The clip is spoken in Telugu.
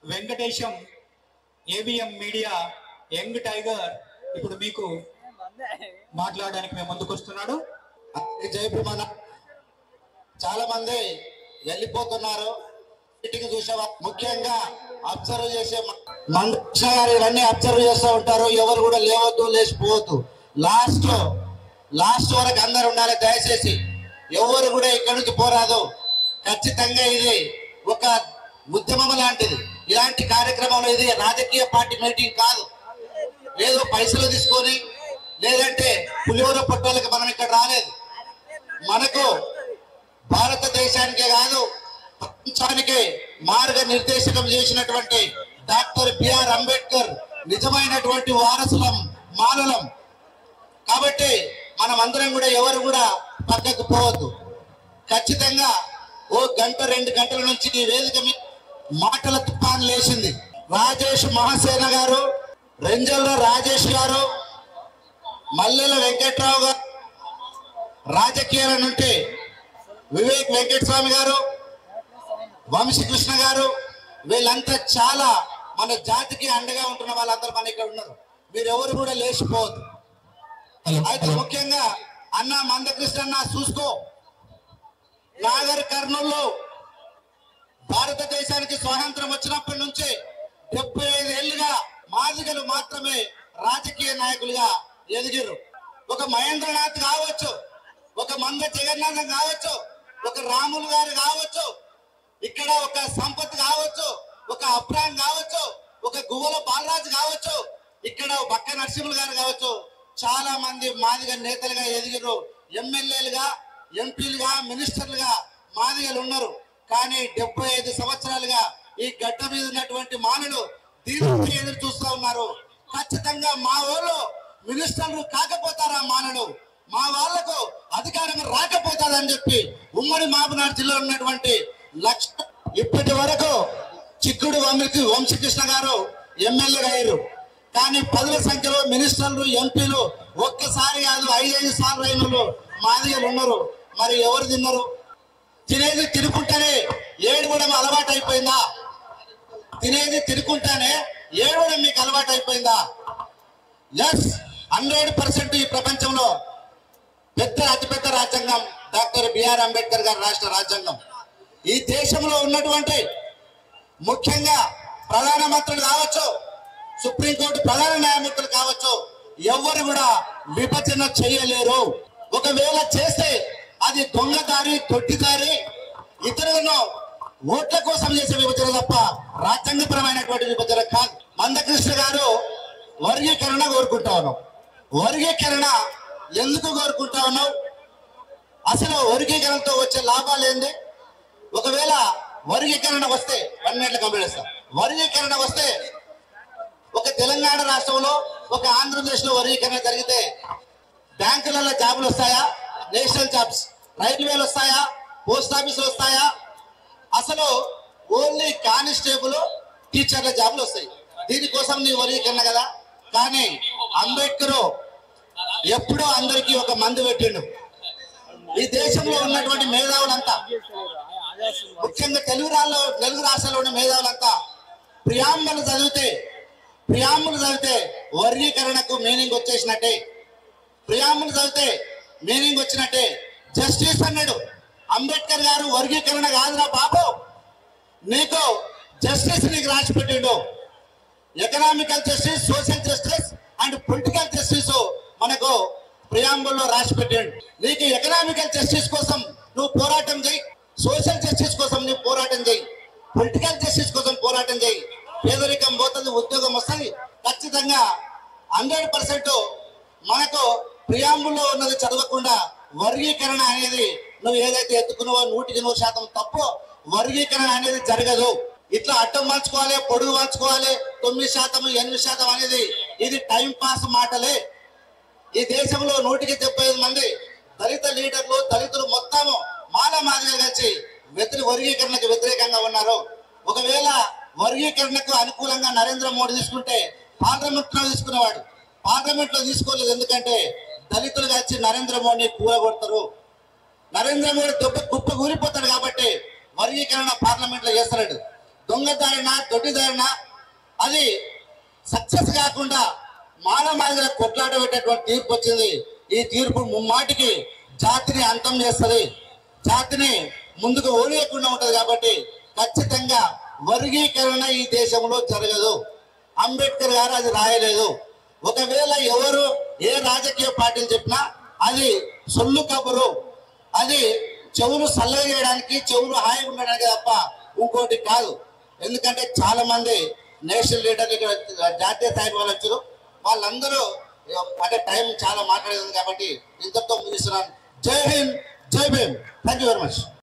Venkatesham AVM media young tiger ఇప్పుడు మీకు మాట్లాడడానికి మేము ముందుకు వస్తున్నాడు జయప్రమాణ చాలా మంది వెళ్ళిపోతున్నారు మీటింగ్ చూసే వా- ముఖ్యంగా అబ్జర్వ్ చేసే మంత్రి గారు ఇవన్నీ అబ్జర్వ్ చేస్తూ ఉంటారు ఎవరు కూడా లేవద్దు లేచిపోవద్దు లాస్ట్ లాస్ట్ వరకు అందరు ఉండాలి దయచేసి ఎవరు కూడా ఇక్కడి నుంచి పోరాదు ఖచ్చితంగా ఇది ఒక ఉద్యమం లాంటిది ఇలాంటి కార్యక్రమంలో ఇది రాజకీయ పార్టీ మీటింగ్ కాదు లేదు పైసలు తీసుకొని లేదంటే పులిహోర పట్టాలకు మనం ఇక్కడ రాలేదు మనకు భారతదేశానికే కాదు ప్రపంచానికి మార్గ నిర్దేశకం చేసినటువంటి డాక్టర్ బిఆర్ అంబేద్కర్ నిజమైనటువంటి వారసులం మానలం కాబట్టి మనం అందరం కూడా ఎవరు కూడా పక్కకు పోవద్దు ఖచ్చితంగా ఓ గంట రెండు గంటల నుంచి ఈ వేదిక మీద మాటల తుఫాన్ లేచింది రాజేష్ మహాసేన గారు రెంజల్ల రాజేష్ గారు మల్లెల వెంకట్రావు గారు రాజకీయాల నుండి వివేక్ వెంకటస్వామి గారు వంశీకృష్ణ గారు వీళ్ళంతా చాలా మన జాతికి అండగా ఉంటున్న వాళ్ళందరూ మన ఇక్కడ ఉన్నారు మీరు ఎవరు కూడా లేచిపోవద్దు అయితే ముఖ్యంగా అన్న మందకృష్ణ అన్న చూసుకో నాగర్ కర్నూలు భారతదేశానికి స్వాతంత్రం వచ్చినప్పటి నుంచి డెబ్బై ఐదు ఏళ్లుగా మాదిగలు మాత్రమే రాజకీయ నాయకులుగా ఎదిగారు ఒక మహేంద్రనాథ్ కావచ్చు ఒక మంద జగన్నాథం కావచ్చు ఒక రాములు గారు కావచ్చు ఇక్కడ ఒక సంపత్ కావచ్చు ఒక అబ్రాన్ కావచ్చు ఒక గువ్వల బాలరాజు కావచ్చు ఇక్కడ బక్క నరసింహులు గారు కావచ్చు చాలా మంది మాదిగ నేతలుగా ఎదిగారు ఎమ్మెల్యేలుగా ఎంపీలుగా మినిస్టర్లుగా మాదిగలు ఉన్నారు కానీ డెబ్బై ఐదు సంవత్సరాలుగా ఈ గడ్డ మీద ఉన్నటువంటి మానులు దీనికి ఎదురు చూస్తూ ఉన్నారు ఖచ్చితంగా మా వాళ్ళు మినిస్టర్లు కాకపోతారా మానడు మా వాళ్లకు అధికారం రాకపోతాదని చెప్పి ఉమ్మడి మాబనాడు జిల్లాలో ఉన్నటువంటి లక్ష ఇప్పటి వరకు చిక్కుడు వంశీ వంశీకృష్ణ గారు ఎమ్మెల్యే అయ్యారు కానీ పదుల సంఖ్యలో మినిస్టర్లు ఎంపీలు ఒక్కసారి కాదు ఐదైదు సార్లు అయిన వాళ్ళు మాదిగలు ఉన్నారు మరి ఎవరు తిన్నారు తినేది తినుకుంటానే ఏడవడం అలవాటు అయిపోయిందా తినేది తినుకుంటానే ఏడవడం మీకు అలవాటు అయిపోయిందా ఎస్ హండ్రెడ్ పర్సెంట్ ఈ ప్రపంచంలో పెద్ద అతిపెద్ద రాజ్యాంగం డాక్టర్ బిఆర్ అంబేద్కర్ గారి రాష్ట్ర రాజ్యాంగం ఈ దేశంలో ఉన్నటువంటి ముఖ్యంగా ప్రధానమంత్రులు కావచ్చు సుప్రీంకోర్టు ప్రధాన న్యాయమూర్తులు కావచ్చు ఎవరు కూడా విభజన చేయలేరు ఒకవేళ చేస్తే అది దొంగదారి తొట్టిదారి ఇతరులను ఓట్ల కోసం చేసే విభజన తప్ప రాజ్యాంగపరమైనటువంటి విభజన కాదు మందకృష్ణ గారు వర్గీకరణ కోరుకుంటా ఉన్నాం వర్గీకరణ ఎందుకు కోరుకుంటా ఉన్నావు అసలు వర్గీకరణతో వచ్చే లాభాలు ఏంది ఒకవేళ వర్గీకరణ వస్తే వన్ మినిట్ కంప్లీట్ చేస్తాం వర్గీకరణ వస్తే ఒక తెలంగాణ రాష్ట్రంలో ఒక ఆంధ్రప్రదేశ్ లో వర్గీకరణ జరిగితే బ్యాంకులలో జాబులు వస్తాయా నేషనల్ జాబ్స్ రైల్వేలు వస్తాయా పోస్ట్ ఆఫీసులు వస్తాయా అసలు ఓన్లీ కానిస్టేబుల్ టీచర్ల జాబులు వస్తాయి దీనికోసం నీ వర్గీకరణ కదా కానీ అంబేద్కర్ ఎప్పుడో అందరికీ ఒక మందు పెట్టిండు ఈ దేశంలో ఉన్నటువంటి మేధావులంతా ముఖ్యంగా తెలుగు రాళ్ళు తెలుగు రాష్ట్రాల్లో ఉన్న మేధావులంతా ప్రియాంబలు చదివితే ప్రియాంబులు చదివితే వర్గీకరణకు మీనింగ్ వచ్చేసినట్టే ప్రియాంబులు చదివితే మీనింగ్ వచ్చినట్టే జస్టిస్ అన్నాడు అంబేద్కర్ గారు వర్గీకరణ కాదురా బాబు నీకు జస్టిస్ నీకు రాసి పెట్టిండు economical justice social justice and political justice మనకు ప్రియాంబుల్లో రాసి పెట్టాడు నీకు ఎకనామికల్ జస్టిస్ కోసం నువ్వు పోరాటం చేయి సోషల్ జస్టిస్ కోసం నువ్వు పోరాటం చేయి పొలిటికల్ జస్టిస్ కోసం పోరాటం చేయి పేదరికం పోతుంది ఉద్యోగం వస్తుంది ఖచ్చితంగా హండ్రెడ్ పర్సెంట్ మనకు ప్రియాంబుల్లో ఉన్నది చదవకుండా వర్గీకరణ అనేది నువ్వు ఏదైతే ఎత్తుకున్నావో నూటికి నూరు శాతం తప్పు వర్గీకరణ అనేది జరగదు ఇట్లా అడ్డం మార్చుకోవాలి పొడుగు మార్చుకోవాలి తొమ్మిది శాతం ఎనిమిది శాతం అనేది ఇది టైం పాస్ మాటలే ఈ దేశంలో నూటికి డెబ్బై ఐదు మంది దళిత లీడర్లు దళితులు మొత్తము మాల మాదిగా కలిసి వ్యతిరేక వర్గీకరణకు వ్యతిరేకంగా ఉన్నారు ఒకవేళ వర్గీకరణకు అనుకూలంగా నరేంద్ర మోడీ తీసుకుంటే పార్లమెంట్ లో తీసుకునేవాడు పార్లమెంట్ లో తీసుకోలేదు ఎందుకంటే దళితులు కలిసి నరేంద్ర మోడీ కూరగొడతారు నరేంద్ర మోడీ దెబ్బ కుప్ప కూలిపోతాడు కాబట్టి వర్గీకరణ పార్లమెంట్ లో చేస్తాడు దొంగదారిన దొడ్డిదారిన అది సక్సెస్ కాకుండా మానమాదిగా కొట్లాట పెట్టేటువంటి తీర్పు వచ్చింది ఈ తీర్పు ముమ్మాటికి జాతిని అంతం చేస్తుంది జాతిని ముందుకు ఓడియకుండా ఉంటది కాబట్టి ఖచ్చితంగా వర్గీకరణ ఈ దేశంలో జరగదు అంబేద్కర్ గారు అది రాయలేదు ఒకవేళ ఎవరు ఏ రాజకీయ పార్టీలు చెప్పినా అది సొల్లు కబురు అది చెవులు చల్లగా చేయడానికి చెవులు హాయిగా ఉండడానికి తప్ప ఇంకోటి కాదు ఎందుకంటే చాలా మంది నేషనల్ లీడర్ ఇక్కడ జాతీయ స్థాయి వాళ్ళు వచ్చారు వాళ్ళందరూ అంటే టైం చాలా మాట్లాడేది కాబట్టి ఇంతతో ముగిస్తున్నాను జై హింద్ జై Bhim thank you very much